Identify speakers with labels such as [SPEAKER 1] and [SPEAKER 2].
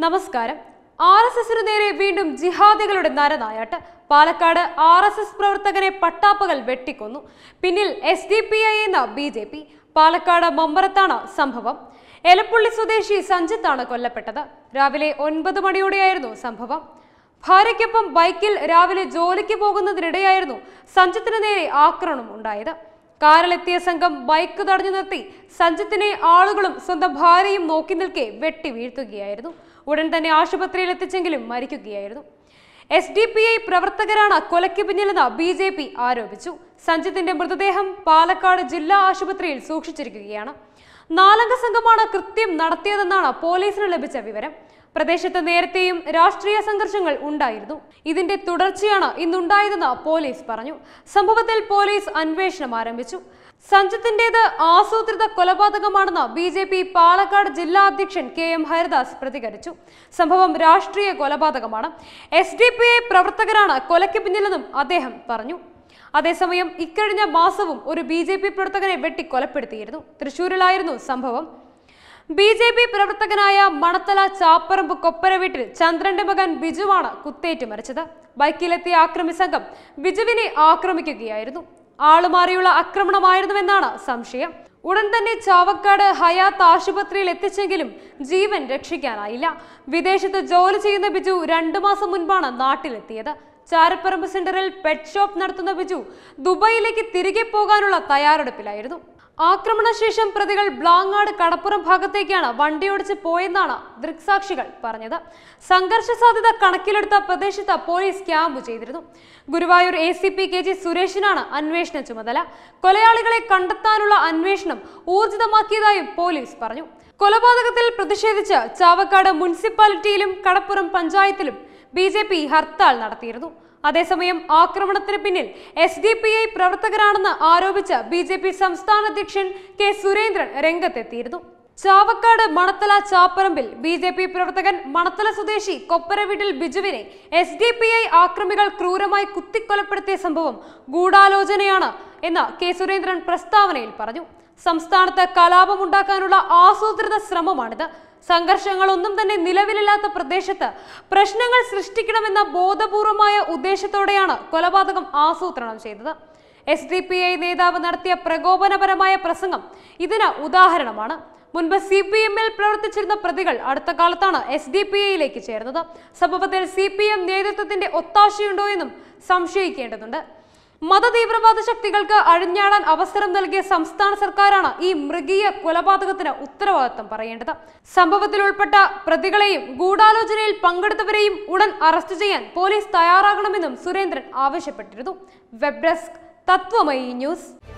[SPEAKER 1] നമസ്കാരം R S എസിനു നേരെ വീണ്ടും ജിഹാദികളുടെ നരനായാട്ട് പാലക്കാട് ആർ എസ് എസ് പ്രവർത്തകനെ പട്ടാപ്പകൽ വെട്ടിക്കൊന്നു പിന്നിൽ എസ് ഡി പി ഐ എന്ന ബി ജെ പി പാലക്കാട് മമ്പറത്താണ് സംഭവം എലപ്പുള്ളി സ്വദേശി സഞ്ജിത്താണ് കൊല്ലപ്പെട്ടത് രാവിലെ ഒൻപത് മണിയോടെയായിരുന്നു സംഭവം ഭാര്യയ്ക്കൊപ്പം ബൈക്കിൽ രാവിലെ ജോലിക്ക് പോകുന്നതിനിടെയായിരുന്നു സഞ്ജിത്തിന് നേരെ ആക്രമണം ഉണ്ടായത് കാറിലെത്തിയ സംഘം ബൈക്ക് തടഞ്ഞു നിർത്തി സഞ്ജിത്തിനെ ആളുകളും സ്വന്തം ഭാര്യയും നോക്കി നിൽക്കെ വെട്ടി വീഴ്ത്തുകയായിരുന്നു ഉടൻ തന്നെ ആശുപത്രിയിൽ എത്തിച്ചെങ്കിലും മരിക്കുകയായിരുന്നു എസ് ഡി പി ഐ പ്രവർത്തകരാണ് കൊലയ്ക്ക് പിന്നിലെന്ന് ബി ജെ പി ആരോപിച്ചു സഞ്ജിത്തിന്റെ മൃതദേഹം പാലക്കാട് ജില്ലാ ആശുപത്രിയിൽ സൂക്ഷിച്ചിരിക്കുകയാണ് നാലംഗ സംഘമാണ് കൃത്യം നടത്തിയതെന്നാണ് പോലീസിന് ലഭിച്ച വിവരം പ്രദേശത്ത് നേരത്തെയും രാഷ്ട്രീയ സംഘർഷങ്ങൾ ഉണ്ടായിരുന്നു ഇതിന്റെ തുടർച്ചയാണ് ഇന്നുണ്ടായതെന്ന് പോലീസ് പറഞ്ഞു സംഭവത്തിൽ പോലീസ് അന്വേഷണം ആരംഭിച്ചു സഞ്ജിത്തിന്റേത് ആസൂത്രിത കൊലപാതകമാണെന്ന് ബി ജെ പി പാലക്കാട് ജില്ലാ അധ്യക്ഷൻ കെ എം ഹരിദാസ് പ്രതികരിച്ചു സംഭവം രാഷ്ട്രീയ കൊലപാതകമാണ് എസ് ഡി പി ഐ പ്രവർത്തകരാണ് കൊലയ്ക്ക് പിന്നിലെന്നും അദ്ദേഹം പറഞ്ഞു അതേസമയം ഇക്കഴിഞ്ഞ മാസവും ഒരു ബി ജെ പി പ്രവർത്തകനെ വെട്ടി കൊലപ്പെടുത്തിയിരുന്നു തൃശൂരിലായിരുന്നു സംഭവം ബി ജെ പി പ്രവർത്തകനായ മണത്തല ചാപ്പറമ്പ് കൊപ്പര വീട്ടിൽ ചന്ദ്രന്റെ മകൻ ബിജുവാണ് കുത്തേറ്റ് മരിച്ചത് ബൈക്കിലെത്തിയ ആക്രമി സംഘം ബിജുവിനെ ആക്രമിക്കുകയായിരുന്നു ആളുമാറിയുള്ള ആക്രമണമായിരുന്നുവെന്നാണ് സംശയം ഉടൻ തന്നെ ചാവക്കാട് ഹയാത്ത് ആശുപത്രിയിൽ എത്തിച്ചെങ്കിലും ജീവൻ രക്ഷിക്കാനായില്ല വിദേശത്ത് ജോലി ചെയ്യുന്ന ബിജു രണ്ടു മാസം മുൻപാണ് നാട്ടിലെത്തിയത് ചാരപ്പറമ്പ് സെന്ററിൽ പെറ്റ് ഷോപ്പ് നടത്തുന്ന ബിജു ദുബായിലേക്ക് തിരികെ പോകാനുള്ള തയ്യാറെടുപ്പിലായിരുന്നു ആക്രമണശേഷം പ്രതികൾ ബ്ലാങ്ങാട് കടപ്പുറം ഭാഗത്തേക്കാണ് വണ്ടിയോടിച്ച് പോയെന്നാണ് ദൃക്സാക്ഷികൾ പറഞ്ഞത് സംഘർഷ സാധ്യത കണക്കിലെടുത്ത പ്രദേശത്ത് പോലീസ് ക്യാമ്പ് ചെയ്തിരുന്നു Guruvayur A C P K G സുരേഷിനാണ് അന്വേഷണ ചുമതല കൊലയാളികളെ കണ്ടെത്താനുള്ള അന്വേഷണം ഊർജിതമാക്കിയതായും പോലീസ് പറഞ്ഞു കൊലപാതകത്തിൽ പ്രതിഷേധിച്ച് ചാവക്കാട് മുനിസിപ്പാലിറ്റിയിലും കടപ്പുറം പഞ്ചായത്തിലും ബി ജെ പി ഹർത്താൽ നടത്തിയിരുന്നു അതേസമയം ആക്രമണത്തിന് പിന്നിൽ എസ് ഡി പി ഐ പ്രവർത്തകരാണെന്ന് ആരോപിച്ച് ബി ജെ പി സംസ്ഥാന അധ്യക്ഷൻ കെ സുരേന്ദ്രൻ രംഗത്തെത്തിയിരുന്നു ചാവക്കാട് മണത്തല ചാപ്പറമ്പിൽ ബി ജെ പി പ്രവർത്തകൻ മണത്തല സ്വദേശി കൊപ്പര വീട്ടിൽ ബിജുവിനെ എസ് ഡി പി ഐ ആക്രമികൾ ക്രൂരമായി കുത്തിക്കൊലപ്പെടുത്തിയ സംഭവം ഗൂഢാലോചനയാണ് എന്ന് കെ സുരേന്ദ്രൻ പ്രസ്താവനയിൽ പറഞ്ഞു സംസ്ഥാനത്ത് കലാപമുണ്ടാക്കാനുള്ള ആസൂത്രിത ശ്രമമാണിത് സംഘർഷങ്ങളൊന്നും തന്നെ നിലവിലില്ലാത്ത പ്രദേശത്ത് പ്രശ്നങ്ങൾ സൃഷ്ടിക്കണമെന്ന ബോധപൂർവമായ ഉദ്ദേശത്തോടെയാണ് കൊലപാതകം ആസൂത്രണം ചെയ്തത് എസ് ഡി പി ഐ നേതാവ് നടത്തിയ പ്രകോപനപരമായ പ്രസംഗം ഇതിന് ഉദാഹരണമാണ് മുൻപ് സി പി എമ്മിൽ പ്രവർത്തിച്ചിരുന്ന പ്രതികൾ അടുത്ത കാലത്താണ് എസ് ഡി പി ഐയിലേക്ക് ചേർന്നത് സംഭവത്തിൽ സി പി എം നേതൃത്വത്തിന്റെ ഒത്താശയുണ്ടോ എന്നും സംശയിക്കേണ്ടതുണ്ട് മതതീവ്രവാദ ശക്തികൾക്ക് അഴിഞ്ഞാടാൻ അവസരം നൽകിയ സംസ്ഥാന സർക്കാരാണ് ഈ മൃഗീയ കൊലപാതകത്തിന് ഉത്തരവാദിത്തം പറയേണ്ടത് സംഭവത്തിൽ ഉൾപ്പെട്ട പ്രതികളെയും ഗൂഢാലോചനയിൽ പങ്കെടുത്തവരെയും ഉടൻ അറസ്റ്റ് ചെയ്യാൻ പോലീസ് തയ്യാറാകണമെന്നും സുരേന്ദ്രൻ ആവശ്യപ്പെട്ടിരുന്നു വെബ് ഡെസ്ക് തത്വമയി ന്യൂസ്